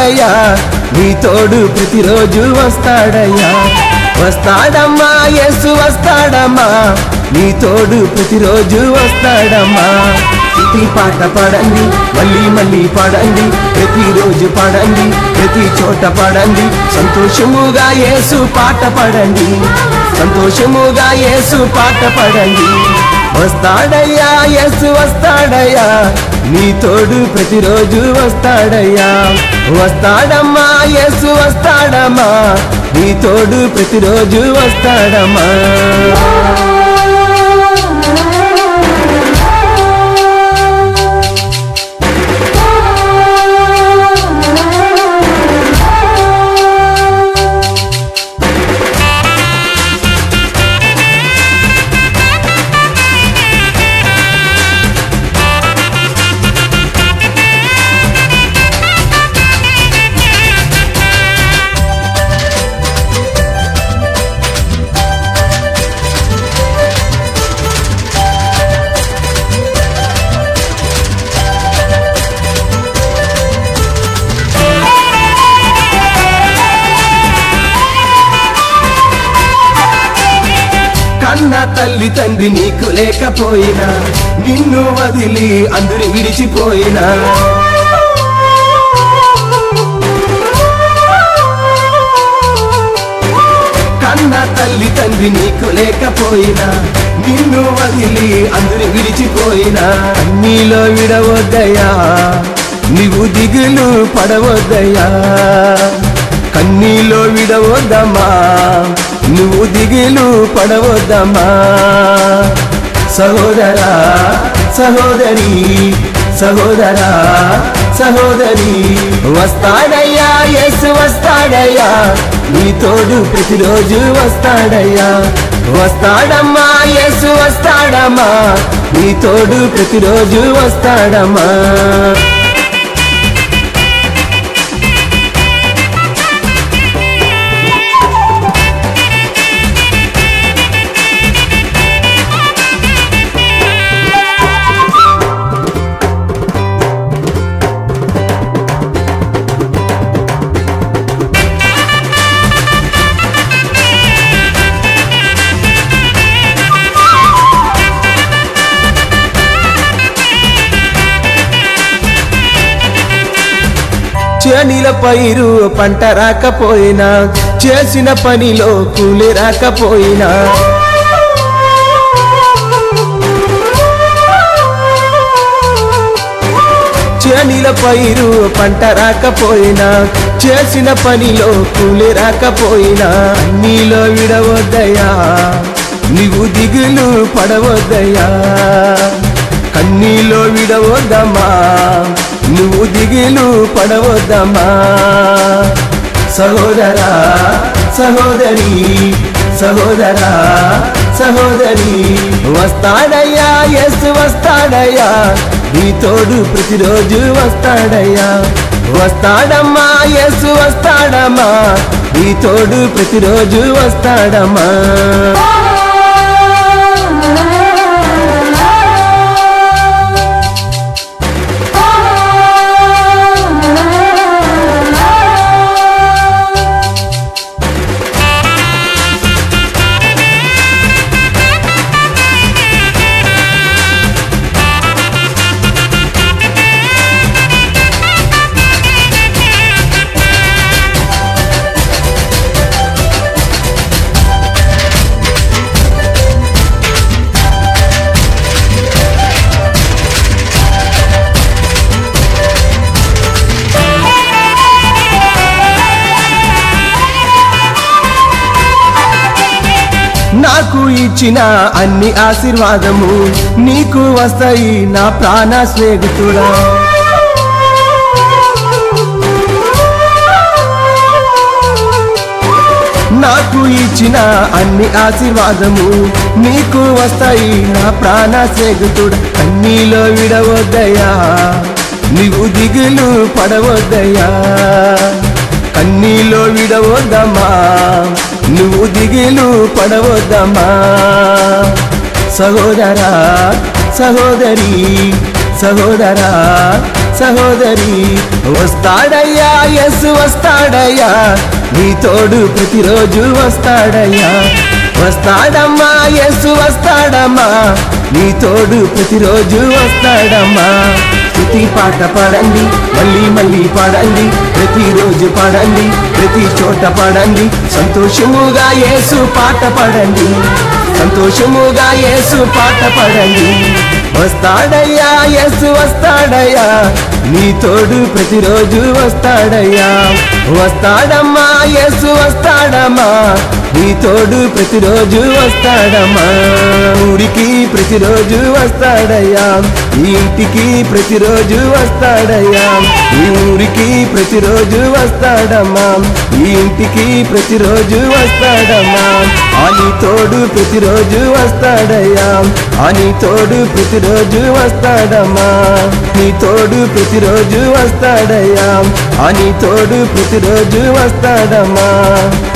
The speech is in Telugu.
వస్తాడయ్యా నీ తోడు ప్రతిరోజు వస్తాడయ్యా వస్తాడమ్మా యేసు వస్తాడమ్మా నీ తోడు ప్రతిరోజు వస్తాడమ్మా ప్రతి పాట పాడండి మళ్ళీ మళ్ళీ పాడండి ప్రతిరోజు పాడండి ప్రతి చోట పాడండి సంతోషముగా యేసు పాట పాడండి సంతోషముగా యేసు పాట పాడండి వస్తాడయ్యా యేసు వస్తాడయ్యా నీ తోడు ప్రతిరోజు వస్తాడయ్యా వస్తాడమ్మా యేసు వస్తాడమ్మా నీ తోడు ప్రతిరోజు వస్తాడమ్మా కన్న తల్లి తండ్రి నీకు లేకపోయినా నిన్ను వదిలి అందరి విడిచిపోయినా కన్న తల్లి తండ్రి నీకు లేకపోయినా నిన్ను వదిలి అందరి విడిచిపోయినా నీలో విడవద్దయ్యా నీవు దిగులు పడవద్దయ్యా కన్నీలో విడవద్దమ్మా నువ్వు దిగులు పడవద్దమ్మా సహోదరా సహోదరి సహోదరా సహోదరి వస్తాడయ్యా యేసు వస్తాడయ్యా నీ తోడు ప్రతిరోజు వస్తాడయ్యా వస్తాడమ్మా యేసు వస్తాడమ్మా నీ తోడు ప్రతిరోజు వస్తాడమ్మా చేనిల పైరు పంట రాకపోయినా చేసిన పనిలో కూలి రాకపోయినా చేనిల పైరు పంట రాకపోయినా చేసిన పనిలో కూలి రాకపోయినా నీలో విడవద్దయ్యా నీవు దిగులు పడవద్దయ్యా కన్నీలో విడవద్దమ్మా నువ్వు దిగులు పడవద్దమ్మా సహోదరా సహోదరి సహోదరా సహోదరి వస్తాడయ్యా ఎస్ వస్తాడయ్యా నీ తోడు ప్రతిరోజు వస్తాడయ్యా వస్తాడమ్మా ఎస్ వస్తాడమ్మా నీ తోడు ప్రతిరోజు వస్తాడమ్మా నాకు ఇచ్చిన అన్ని ఆశీర్వాదము నీకు వస్తాయి నా ప్రాణ స్నేహితుడా నాకు ఇచ్చిన అన్ని ఆశీర్వాదము నీకు వస్తాయి నా ప్రాణ స్నేహితుడా అన్నిలో విడవద్దయ్యా నీవు దిగులు పడవద్దయ్యా కన్నీలో విడవద్దమ్మా నువ్వు దిగులు పడవద్దమ్మా సహోదరా సహోదరి సహోదరా సహోదరి వస్తాడయ్యా యేసు వస్తాడయ్యా నీ తోడు ప్రతిరోజు వస్తాడయ్యా వస్తాడమ్మా యేసు వస్తాడమ్మా నీ తోడు ప్రతిరోజు వస్తాడమ్మా ప్రతి పాట పాడండి మళ్ళీ మళ్ళీ పాడండి ప్రతిరోజు పాడండి ప్రతి చోట పాడండి సంతోషముగా యేసు పాట పాడండి సంతోషముగా యేసు పాట పాడండి వస్తాడయ్యా యేసు వస్తాడయ్యా నీ తోడు ప్రతిరోజు వస్తాడయ్యా వస్తాడమ్మా యేసు వస్తాడమ్మా నీ తోడు ప్రతిరోజు వస్తాడమ్మా ఊరికి ప్రతిరోజు వస్తాడయ్యా ఈ ఇంటికి ప్రతిరోజు వస్తాడయ్యా ఈ ఊరికి ప్రతిరోజు వస్తాడమ్మా ఈ ఇంటికి ప్రతిరోజు వస్తాడమ్మా అని తోడు ప్రతిరోజు వస్తాడయ్యా అని తోడు ప్రతిరోజు వస్తాడమ్మా నీ తోడు ప్రతిరోజు వస్తాడయ్యా అని తోడు ప్రతిరోజు వస్తాడమ్మా